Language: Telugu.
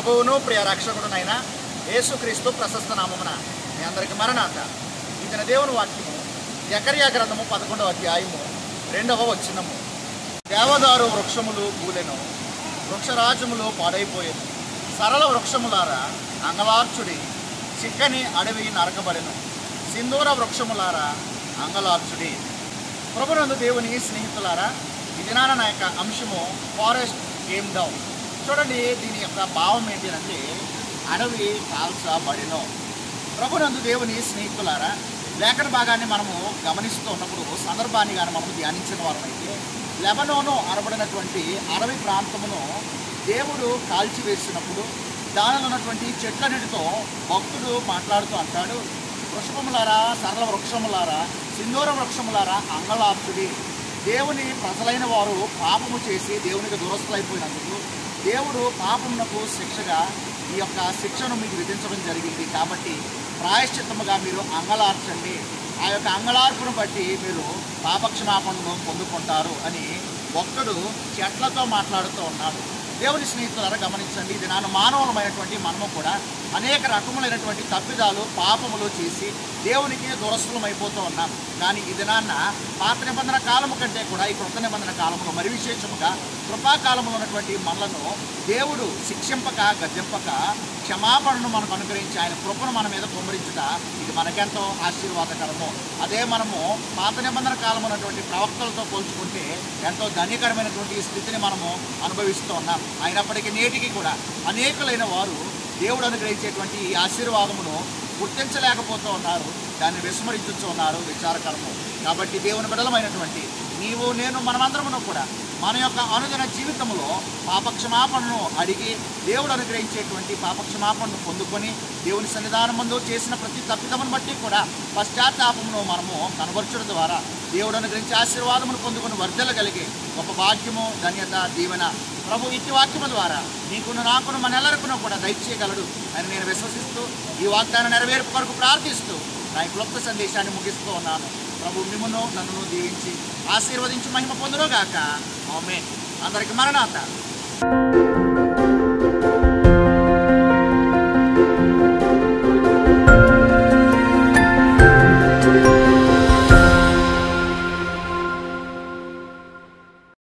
ప్రభువును ప్రియ రక్షకుడునైన యేసుక్రీస్తు ప్రశస్త నామమున మీ అందరికి మరణాత ఇతన దేవుని వాక్యము జకర్యా గ్రంథము పదకొండవ అధ్యాయము రెండవ వచ్చినము దేవదారు వృక్షములు కూలెను వృక్షరాజములు పాడైపోయెను సరళ వృక్షములారా అంగలార్చుడి చిక్కని అడవి నరకబడెను సింధూర వృక్షములారా అంగలార్చుడి ప్రభునందు దేవుని స్నేహితులారా ఈ దినాన నా యొక్క అంశము ఫారెస్ట్ గేమ్ డౌన్ చూడండి దీని యొక్క భావం ఏంటి అంటే అడవి కాల్చబడిను ప్రభునందు దేవుని స్నేహితులారా లేఖన భాగాన్ని మనము గమనిస్తూ ఉన్నప్పుడు సందర్భాన్ని కానీ మనము ధ్యానించిన వారమైతే లెబనోను అనబడినటువంటి అడవి ప్రాంతమును దేవుడు కాల్చివేసినప్పుడు దానిలో ఉన్నటువంటి చెట్లన్నిటితో భక్తుడు మాట్లాడుతూ అంటాడు వృషభములారా సరళ వృక్షములారా సింధూర వృక్షములారా అంగళార్చుడి దేవుని ప్రజలైన వారు పాపము చేసి దేవునికి దురస్తులైపోయినందుకు దేవుడు పాపమునకు శిక్షగా ఈ యొక్క శిక్షను మీకు విధించడం జరిగింది కాబట్టి ప్రాయశ్చిత్తముగా మీరు అంగలార్చండి ఆ యొక్క అంగలార్పును బట్టి మీరు పాపక్షమాపణను పొందుకుంటారు అని భక్తుడు చెట్లతో మాట్లాడుతూ ఉన్నాడు దేవుని స్నేహితులారా గమనించండి ఇది నాన్న మానవులమైనటువంటి మనము కూడా అనేక రకములైనటువంటి తప్పిదాలు పాపములు చేసి దేవునికి దురస్తులం అయిపోతూ ఉన్నాం కానీ ఇది నాన్న పాత నిబంధన కాలము కంటే కూడా ఈ కృత నిబంధన కాలంలో మరి విశేషముగా కృపాకాలంలో ఉన్నటువంటి మనలను దేవుడు శిక్షింపక గద్దెంపక క్షమాపణను మనకు అనుగ్రహించి ఆయన కృపను మన మీద కుమ్మరించుట ఇది మనకెంతో ఆశీర్వాదకరము అదే మనము పాత నిబంధన కాలం ఉన్నటువంటి ప్రవక్తలతో పోల్చుకుంటే ఎంతో ధన్యకరమైనటువంటి ఈ స్థితిని మనము అనుభవిస్తూ ఉన్నాం అయినప్పటికీ నేటికి కూడా అనేకులైన వారు దేవుడు అనుగ్రహించేటువంటి ఈ ఆశీర్వాదమును గుర్తించలేకపోతూ ఉన్నారు దాన్ని విస్మరించుతూ ఉన్నారు విచారకరము కాబట్టి దేవుని బిడలమైనటువంటి నీవు నేను మనమందరమును కూడా మన యొక్క అనుదిన జీవితంలో పాపక్షమాపణను అడిగి దేవుడు అనుగ్రహించేటువంటి పాపక్షమాపణను పొందుకొని దేవుని సన్నిధానం ముందు చేసిన ప్రతి తప్పిదమును బట్టి కూడా పశ్చాత్తాపమును మనము కనబరచడం ద్వారా దేవుడు అనుగ్రహించే ఆశీర్వాదమును పొందుకొని వర్ధలగలిగే గొప్ప భాగ్యము ధన్యత దీవెన ప్రభు ఇట్టి వాక్యము ద్వారా నీకును నాకును మన ఎల్లరికును కూడా దయచేయగలడు అని నేను విశ్వసిస్తూ ఈ వాగ్దానం నెరవేర్పు కొరకు ప్రార్థిస్తూ నా ఈ క్లుప్త సందేశాన్ని ముగిస్తూ ఉన్నాను ప్రభు మిమ్మును నన్ను దీవించి ఆశీర్వదించి మహిమ పొందును గాక ఆమె అందరికి మరణాత